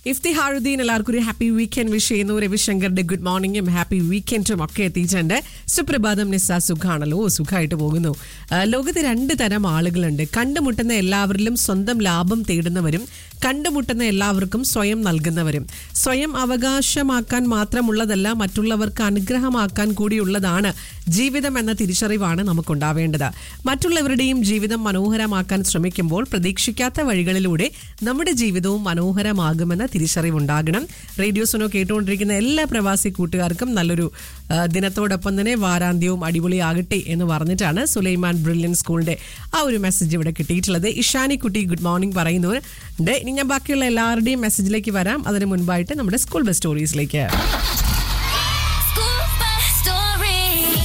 ഇഫ്തിഹാറുദ്ദീൻ എല്ലാവർക്കും ഒരു happy weekend wish ചെയ്യുന്നു രവിശങ്കറിന്റെ ഗുഡ് മോർണിംഗും ഹാപ്പി വീക്കെൻഡും ഒക്കെ എത്തിയിട്ടുണ്ട് സുപ്രഭാതം നിസ്സ സുഖാണല്ലോ ഓ, സുഖമായിട്ട് പോകുന്നു ആ, ലോകത്ത് രണ്ട് തരം ആളുകളുണ്ട് കണ്ടുമുട്ടുന്ന എല്ലാവരിലും സ്വന്തം ലാഭം തേടുന്നവരും കണ്ടുമുട്ടുന്ന എല്ലാവർക്കും സ്വയം നൽകുന്നവരും സ്വയം അവകാശമാക്കാൻ മാത്രമുള്ളതല്ല മറ്റുള്ളവർക്ക് അനുഗ്രഹമാക്കാൻ കൂടിയുള്ളതാണ് ജീവിതം എന്ന തിരിച്ചറിവാണ് നമുക്കുണ്ടാവേണ്ടത് മറ്റുള്ളവരുടെയും ജീവിതം മനോഹരമാക്കാൻ ശ്രമിക്കുമ്പോൾ പ്രതീക്ഷിക്കാത്ത വഴികളിലൂടെ നമ്മുടെ ജീവിതവും മനോഹരമാകുമെന്ന തിരിച്ചറിവുണ്ടാകണം റേഡിയോ സുനോ കേട്ടുകൊണ്ടിരിക്കുന്ന എല്ലാ പ്രവാസി കൂട്ടുകാർക്കും നല്ലൊരു ആ, ദിനത്തോടൊപ്പം തന്നെ വാരാന്ത്യവും അടിപൊളിയാകട്ടെ എന്ന് പറഞ്ഞിട്ടാണ് സുലൈമാൻ ബ്രില്യൻ സ്കൂളിന്റെ ആ ഒരു മെസ്സേജ് ഇവിടെ കിട്ടിയിട്ടുള്ളത് ഇഷാനി കുട്ടി ഗുഡ് മോർണിംഗ് പറയുന്നുണ്ട് ഇനി ഞാൻ ബാക്കിയുള്ള എല്ലാവരുടെയും മെസ്സേജിലേക്ക് വരാം അതിന് മുൻപായിട്ട് നമ്മുടെ സ്കൂൾ ബസ് സ്റ്റോറീസിലേക്ക് School bus story.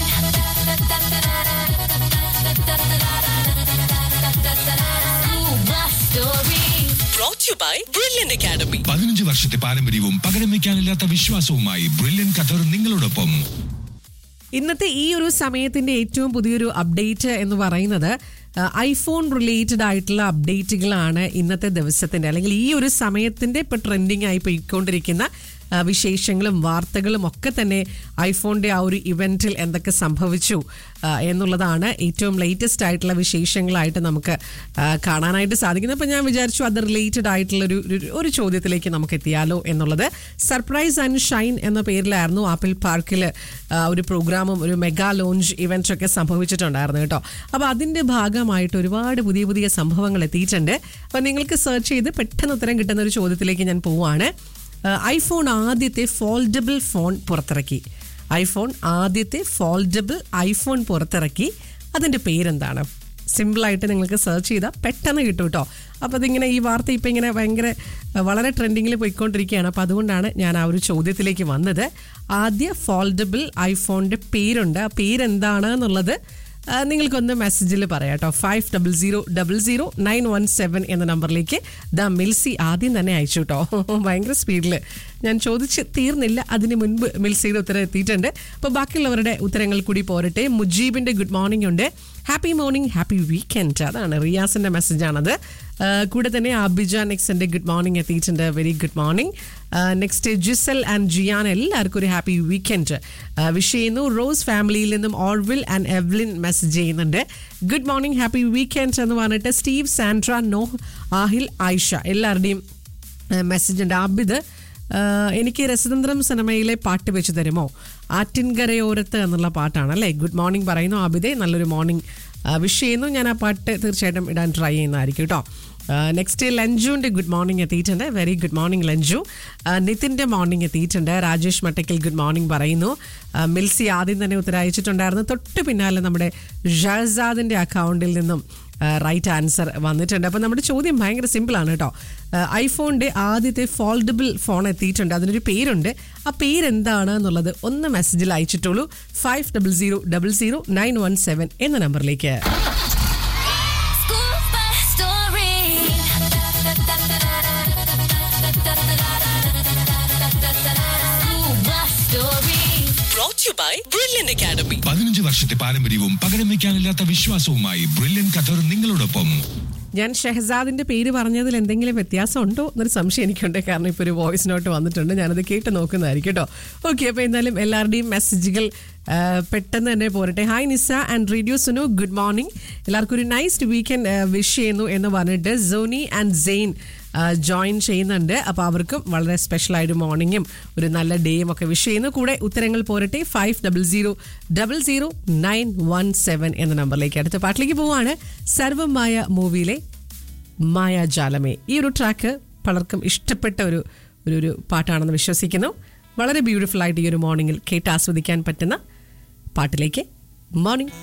School bus story. brought to you by Brilliant Academy. പതിനഞ്ച് വർഷത്തെ പാരമ്പര്യവും പകരം വയ്ക്കാനില്ലാത്ത വിശ്വാസവുമായി ബ്രില്യൻ ഖത്തർ നിങ്ങളോടൊപ്പം ഇന്നത്തെ ഈ ഒരു സമയത്തിന്റെ ഏറ്റവും പുതിയൊരു അപ്ഡേറ്റ് എന്ന് പറയുന്നത് ആ, ഐഫോൺ റിലേറ്റഡ് ആയിട്ടുള്ള അപ്ഡേറ്റുകളാണ് ഇന്നത്തെ ദിവസത്തിന്റെ അല്ലെങ്കിൽ ഈ ഒരു സമയത്തിന്റെ ഇപ്പൊ ട്രെൻഡിങ് ആയി പോയിക്കൊണ്ടിരിക്കുന്ന ആ, വിശേഷങ്ങളും വാർത്തകളും ഒക്കെ തന്നെ ഐഫോണിന്റെ ആ ഒരു ഇവന്റിൽ എന്തൊക്കെ സംഭവിച്ചു ആ, എന്നുള്ളതാണ് ഏറ്റവും ലേറ്റസ്റ്റ് ആയിട്ടുള്ള വിശേഷങ്ങളായിട്ട് നമുക്ക് ആ, കാണാനായിട്ട് സാധിക്കുന്നത് അപ്പം ഞാൻ വിചാരിച്ചു അത് റിലേറ്റഡ് ആയിട്ടുള്ള ഒരു ഒരു- ഒരു ചോദ്യത്തിലേക്ക് നമുക്ക് എത്തിയാലോ എന്നുള്ളത് സർപ്രൈസ് ആൻഡ് ഷൈൻ എന്ന പേരിലായിരുന്നു ആപ്പിൾ പാർക്കിൽ ഒരു പ്രോഗ്രാമും ഒരു മെഗാ ലോഞ്ച് ഇവന്റ്സ് ഒക്കെ സംഭവിച്ചിട്ടുണ്ടായിരുന്നു കേട്ടോ അപ്പോൾ അതിന്റെ ഭാഗമായിട്ട് ഒരുപാട് പുതിയ പുതിയ സംഭവങ്ങൾ എത്തിയിട്ടുണ്ട് അപ്പോൾ നിങ്ങൾക്ക് സെർച്ച് ചെയ്ത് പെട്ടെന്ന് ഉത്തരം കിട്ടുന്ന ഒരു ചോദ്യത്തിലേക്ക് ഞാൻ പോവുകയാണ് ഐഫോൺ ആദ്യത്തെ ഫോൾഡബിൾ ഫോൺ പുറത്തിറക്കി ഐഫോൺ ആദ്യത്തെ ഫോൾഡബിൾ ഐഫോൺ പുറത്തിറക്കി അതിന്റെ പേരെന്താണ് സിമ്പിളായിട്ട് നിങ്ങൾക്ക് സെർച്ച് ചെയ്താൽ പെട്ടെന്ന് കിട്ടും കേട്ടോ അപ്പോൾ അതിങ്ങനെ ഈ വാർത്ത ഇപ്പം ഇങ്ങനെ ഭയങ്കര അഹ് വളരെ ട്രെൻഡിങ്ങിൽ പോയിക്കൊണ്ടിരിക്കുകയാണ് അപ്പോൾ അതുകൊണ്ടാണ് ഞാൻ ആ ഒരു ചോദ്യത്തിലേക്ക് വന്നത് ആദ്യ ഫോൾഡബിൾ ഐഫോണിൻ്റെ പേരുണ്ട് ആ പേരെന്താണ് എന്നുള്ളത് ആ, നിങ്ങൾക്കൊന്ന് മെസ്സേജിൽ പറയാം കേട്ടോ five double zero double zero nine one seven എന്ന നമ്പറിലേക്ക് ദ മിൽസി ആദ്യം തന്നെ അയച്ചു കേട്ടോ ഭയങ്കര സ്പീഡിൽ ഞാൻ ചോദിച്ച് തീർന്നില്ല അതിന് മുൻപ് മിൽസിയുടെ ഉത്തരം എത്തിയിട്ടുണ്ട് അപ്പോൾ ബാക്കിയുള്ളവരുടെ ഉത്തരങ്ങൾ കൂടി പോരട്ടെ മുജീബിൻ്റെ ഗുഡ് മോർണിംഗ് ഉണ്ട് ഹാപ്പി മോർണിംഗ് ഹാപ്പി വീക്കെൻഡ് അതാണ് റിയാസിൻ്റെ മെസ്സേജാണത് ആ, കൂടെ തന്നെ അബിജ നെക്സ്റ്റിൻ്റെ ഗുഡ് മോർണിംഗ് എത്തിയിട്ടുണ്ട് very good morning next Jisal and Jiyan എല്ലാവർക്കും ഒരു ഹാപ്പി വീക്കെൻഡ് വിഷ് ചെയ്യുന്നു റോസ് ഫാമിലിയിൽ നിന്നും ഓർവിൽ ആൻഡ് എവ്ലിൻ മെസ്സേജ് ചെയ്യുന്നുണ്ട് ഗുഡ് മോർണിംഗ് ഹാപ്പി വീക്കെൻഡ് എന്ന് പറഞ്ഞിട്ട് Steve Sandra Noah Aahil Ayisha എല്ലാവരുടെയും മെസ്സേജ് ഉണ്ട് ആബിദ് ആ, എനിക്ക് രസതന്ത്രം സിനിമയിലെ പാട്ട് വെച്ച് തരുമോ ആറ്റിൻകരയോരത്ത് എന്നുള്ള പാട്ടാണ് അല്ലേ ഗുഡ് മോർണിംഗ് പറയുന്നു ആബിദെ നല്ലൊരു മോർണിംഗ് വിഷ് ചെയ്യുന്നു ഞാൻ ആ പാട്ട് തീർച്ചയായിട്ടും ഇടാൻ ട്രൈ ചെയ്യുന്നതായിരിക്കും കേട്ടോ നെക്സ്റ്റ് ലഞ്ചുവിൻ്റെ ഗുഡ് മോർണിംഗ് എത്തിയിട്ടുണ്ട് വെരി ഗുഡ് മോർണിംഗ് ലഞ്ചു ആ, നിതിൻ്റെ മോർണിംഗ് എത്തിയിട്ടുണ്ട് രാജേഷ് മട്ടക്കൽ ഗുഡ് മോർണിംഗ് പറയുന്നു ആ, മിൽസി ആദ്യം തന്നെ ഉത്തരയച്ചിട്ടുണ്ടായിരുന്നു തൊട്ട് പിന്നാലെ നമ്മുടെ ഷഹസാദിൻ്റെ അക്കൗണ്ടിൽ നിന്നും റൈറ്റ് ആൻസർ വന്നിട്ടുണ്ട് അപ്പോൾ നമ്മുടെ ചോദ്യം ഭയങ്കര സിമ്പിളാണ് കേട്ടോ ഐഫോണിൻ്റെ ആദ്യത്തെ ഫോൾഡബിൾ ഫോൺ എത്തിയിട്ടുണ്ട് അതിനൊരു പേരുണ്ട് ആ പേരെന്താണ് എന്നുള്ളത് ഒന്ന് മെസ്സേജിൽ അയച്ചിട്ടുള്ളൂ five double zero double zero nine one seven എന്ന നമ്പറിലേക്ക് School bus story. School bus story. Brought to you by Brilliant Academy. പതിനഞ്ച് വർഷത്തെ പാരമ്പര്യവും പകരം വയ്ക്കാനില്ലാത്ത വിശ്വാസവുമായി ബ്രില്യൻ ഖത്തർ നിങ്ങളോടൊപ്പം ഞാൻ ഷെഹസാദിന്റെ പേര് പറഞ്ഞതിൽ എന്തെങ്കിലും വ്യത്യാസം ഉണ്ടോ എന്നൊരു സംശയം എനിക്കുണ്ട് കാരണം ഇപ്പോൾ ഒരു വോയിസ് നോട്ട് വന്നിട്ടുണ്ട് ഞാനത് കേട്ട് നോക്കുന്നതായിരിക്കും കേട്ടോ ഓക്കെ അപ്പോൾ എന്തായാലും എല്ലാവരുടെയും മെസ്സേജുകൾ ആ, പെട്ടെന്ന് തന്നെ പോരട്ടെ hi Nisa and radio Suno good morning എല്ലാവർക്കും ഒരു നൈസ് വീക്കെൻഡ് വിഷ് ചെയ്യുന്നു എന്ന് പറഞ്ഞിട്ട് സോനി ആൻഡ് സെയിൻ ജോയിൻ ചെയ്യുന്നുണ്ട് അപ്പോൾ അവർക്കും വളരെ സ്പെഷ്യൽ ആയൊരു മോർണിംഗും ഒരു നല്ല ഡേയും ഒക്കെ വിഷ് ചെയ്യുന്നു കൂടെ ഉത്തരങ്ങൾ പോരട്ടെ five double zero double zero nine one seven എന്ന നമ്പറിലേക്ക് അടുത്ത പാട്ടിലേക്ക് പോവാണ് സർവമായ മൂവിയിലെ മായാജാലമേ ഈ ഒരു ട്രാക്ക് പലർക്കും ഇഷ്ടപ്പെട്ട ഒരു ഒരു ഒരു പാട്ടാണെന്ന് വിശ്വസിക്കുന്നു വളരെ ബ്യൂട്ടിഫുൾ ആയിട്ട് ഈ ഒരു മോർണിംഗിൽ കേട്ട് ആസ്വദിക്കാൻ പറ്റുന്ന പാട്ടിലേക്ക് മോർണിംഗ്